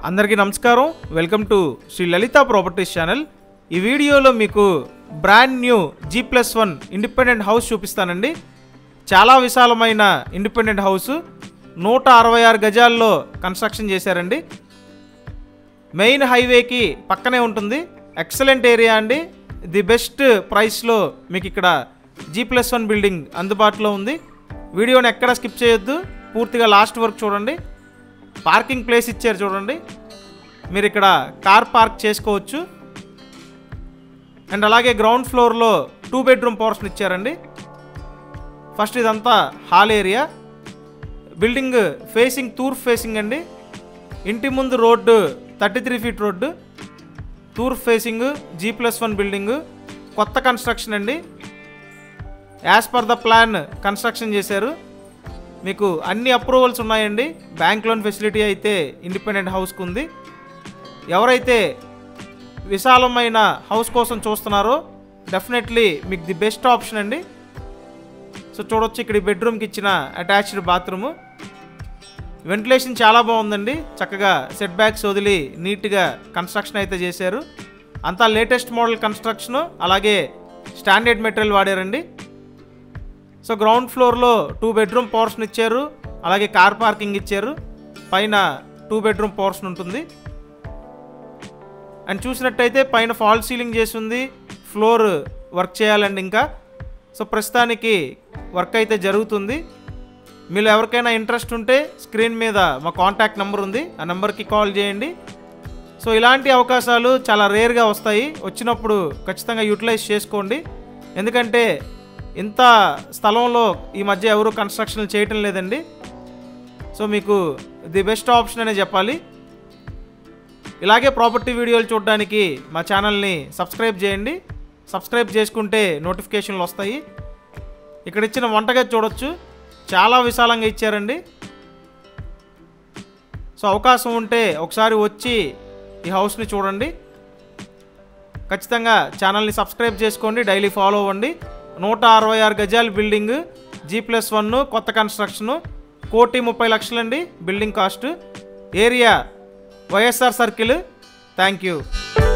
అందరికీ నమస్కారం welcome to Shri Lalitha properties channel ఈ వీడియోలో మీకు brand new G plus one independent house చూపిస్తానండి చాలా విశాలమైన ఇండిపెండెంట్ హౌస్ నూట అరవై ఆరు గజాల్లో కన్స్ట్రక్షన్ చేశారండి మెయిన్ హైవేకి పక్కనే ఉంటుంది ఎక్సలెంట్ ఏరియా అండి ది బెస్ట్ ప్రైస్లో మీకు ఇక్కడ జీ ప్లస్ వన్ బిల్డింగ్ అందుబాటులో ఉంది వీడియోని ఎక్కడ స్కిప్ చేయొద్దు పూర్తిగా లాస్ట్ వరకు చూడండి పార్కింగ్ ప్లేస్ ఇచ్చారు చూడండి మీరు ఇక్కడ కార్ పార్క్ చేసుకోవచ్చు అండ్ అలాగే గ్రౌండ్ ఫ్లోర్లో టూ బెడ్రూమ్ పోర్షన్ ఇచ్చారండి ఫస్ట్ ఇదంతా హాల్ ఏరియా బిల్డింగ్ ఫేసింగ్ తూర్పు ఫేసింగ్ అండి ఇంటి ముందు road thirty three feet road తూర్పు facing G plus one building కొత్త కన్స్ట్రక్షన్ అండి as per the plan construction చేశారు మీకు అన్ని అప్రూవల్స్ ఉన్నాయండి బ్యాంక్ లోన్ ఫెసిలిటీ అయితే ఇండిపెండెంట్ హౌస్కి ఉంది ఎవరైతే విశాలమైన హౌస్ కోసం చూస్తున్నారో డెఫినెట్లీ మీకు ది బెస్ట్ ఆప్షన్ అండి సో చూడొచ్చు ఇక్కడ ఈ బెడ్రూమ్కి ఇచ్చిన అటాచ్డ్ బాత్రూము వెంటిలేషన్ చాలా బాగుందండి చక్కగా సెట్ బ్యాక్స్ వదిలి నీట్గా కన్స్ట్రక్షన్ అయితే చేశారు అంతా లేటెస్ట్ మోడల్ కన్స్ట్రక్షన్ అలాగే స్టాండర్డ్ మెటీరియల్ వాడారండి సో గ్రౌండ్ ఫ్లోర్లో టూ బెడ్రూమ్ పోర్షన్ ఇచ్చారు అలాగే కార్ పార్కింగ్ ఇచ్చారు పైన టూ బెడ్రూమ్ పోర్షన్ ఉంటుంది అండ్ చూసినట్టయితే పైన ఫాల్ సీలింగ్ చేసి ఉంది ఫ్లోర్ వర్క్ చేయాలండి ఇంకా సో ప్రస్తుతానికి వర్క్ అయితే జరుగుతుంది మీరు ఎవరికైనా ఇంట్రెస్ట్ ఉంటే స్క్రీన్ మీద మా కాంటాక్ట్ నెంబర్ ఉంది ఆ నెంబర్కి కాల్ చేయండి సో ఇలాంటి అవకాశాలు చాలా రేర్గా వస్తాయి వచ్చినప్పుడు ఖచ్చితంగా యూటిలైజ్ చేసుకోండి ఎందుకంటే ఇంత స్థలంలో ఈ మధ్య ఎవరు కన్స్ట్రక్షన్ చేయటం లేదండి సో మీకు ది బెస్ట్ ఆప్షన్ అనే చెప్పాలి ఇలాగే ప్రాపర్టీ వీడియోలు చూడడానికి మా ఛానల్ని సబ్స్క్రైబ్ చేయండి సబ్స్క్రైబ్ చేసుకుంటే నోటిఫికేషన్లు వస్తాయి ఇక్కడ ఇచ్చిన వంటగది చూడొచ్చు చాలా విశాలంగా ఇచ్చారండి సో అవకాశం ఉంటే ఒకసారి వచ్చి ఈ హౌస్ని చూడండి ఖచ్చితంగా ఛానల్ని సబ్స్క్రైబ్ చేసుకోండి డైలీ ఫాలో అవ్వండి నూట అరవై ఆరు గజాల బిల్డింగ్ జీ ప్లస్ వన్ కొత్త కన్స్ట్రక్షను కోటి ముప్పై లక్షలండి building cost area YSR circle thank you